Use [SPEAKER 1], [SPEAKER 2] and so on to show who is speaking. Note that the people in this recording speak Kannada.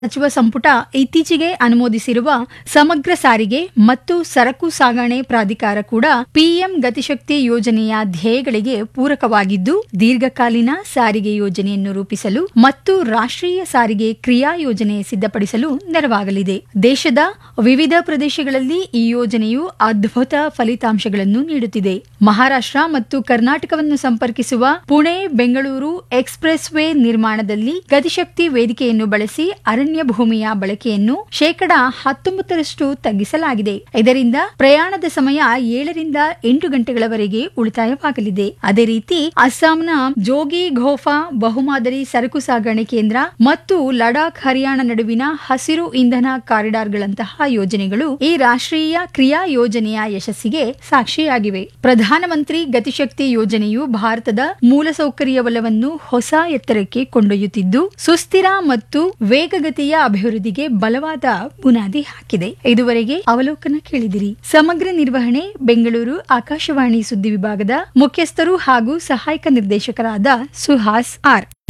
[SPEAKER 1] ಸಚಿವ ಸಂಪುಟ ಇತ್ತೀಚೆಗೆ ಅನುಮೋದಿಸಿರುವ ಸಮಗ್ರ ಸಾರಿಗೆ ಮತ್ತು ಸರಕು ಸಾಗಣೆ ಪ್ರಾಧಿಕಾರ ಕೂಡ ಪಿಎಂ ಗತಿಶಕ್ತಿ ಯೋಜನೆಯ ಧ್ಯೇಯಗಳಿಗೆ ಪೂರಕವಾಗಿದ್ದು ದೀರ್ಘಕಾಲೀನ ಸಾರಿಗೆ ಯೋಜನೆಯನ್ನು ರೂಪಿಸಲು ಮತ್ತು ರಾಷ್ಟ್ರೀಯ ಸಾರಿಗೆ ಕ್ರಿಯಾ ಯೋಜನೆ ಸಿದ್ಧಪಡಿಸಲು ನೆರವಾಗಲಿದೆ ದೇಶದ ವಿವಿಧ ಪ್ರದೇಶಗಳಲ್ಲಿ ಈ ಯೋಜನೆಯು ಅದ್ಭುತ ಫಲಿತಾಂಶಗಳನ್ನು ನೀಡುತ್ತಿದೆ ಮಹಾರಾಷ್ಟ್ರ ಮತ್ತು ಕರ್ನಾಟಕವನ್ನು ಸಂಪರ್ಕಿಸುವ ಪುಣೆ ಬೆಂಗಳೂರು ಎಕ್ಸ್ಪ್ರೆಸ್ ವೇ ನಿರ್ಮಾಣದಲ್ಲಿ ಗತಿಶಕ್ತಿ ವೇದಿಕೆಯನ್ನು ಬಳಸಿ ಅರಣ್ಯ ಭೂಮಿಯ ಬಳಕೆಯನ್ನು ಶೇಕಡಾ ಹತ್ತೊಂಬತ್ತರಷ್ಟು ತಗ್ಗಿಸಲಾಗಿದೆ ಇದರಿಂದ ಪ್ರಯಾಣದ ಸಮಯ ಏಳರಿಂದ ಎಂಟು ಗಂಟೆಗಳವರೆಗೆ ಉಳಿತಾಯವಾಗಲಿದೆ ಅದೇ ರೀತಿ ಅಸ್ಸಾಂನ ಜೋಗಿ ಘೋಫಾ ಬಹುಮಾದರಿ ಸರಕು ಸಾಗಣೆ ಕೇಂದ್ರ ಮತ್ತು ಲಡಾಖ್ ಹರಿಯಾಣ ನಡುವಿನ ಹಸಿರು ಇಂಧನ ಕಾರಿಡಾರ್ಗಳಂತಹ ಯೋಜನೆಗಳು ಈ ರಾಷ್ಟ್ರೀಯ ಕ್ರಿಯಾ ಯೋಜನೆಯ ಯಶಸ್ಸಿಗೆ ಸಾಕ್ಷಿಯಾಗಿವೆ ಪ್ರಧಾನಮಂತ್ರಿ ಗತಿಶಕ್ತಿ ಯೋಜನೆಯು ಭಾರತದ ಮೂಲಸೌಕರ್ಯ ವಲವನ್ನು ಹೊಸ ಎತ್ತರಕ್ಕೆ ಕೊಂಡೊಯ್ಯುತ್ತಿದ್ದು ಸುಸ್ಥಿರ ಮತ್ತು ವೇಗಗತಿಯ ಅಭಿವೃದ್ಧಿಗೆ ಬಲವಾದ ಬುನಾದಿ ಹಾಕಿದೆ ಇದುವರೆಗೆ ಅವಲೋಕನ ಕೇಳಿದಿರಿ ಸಮಗ್ರ ನಿರ್ವಹಣೆ ಬೆಂಗಳೂರು ಆಕಾಶವಾಣಿ ಸುದ್ದಿ ವಿಭಾಗದ ಮುಖ್ಯಸ್ಥರು ಹಾಗೂ ಸಹಾಯಕ ನಿರ್ದೇಶಕರಾದ ಸುಹಾಸ್ ಆರ್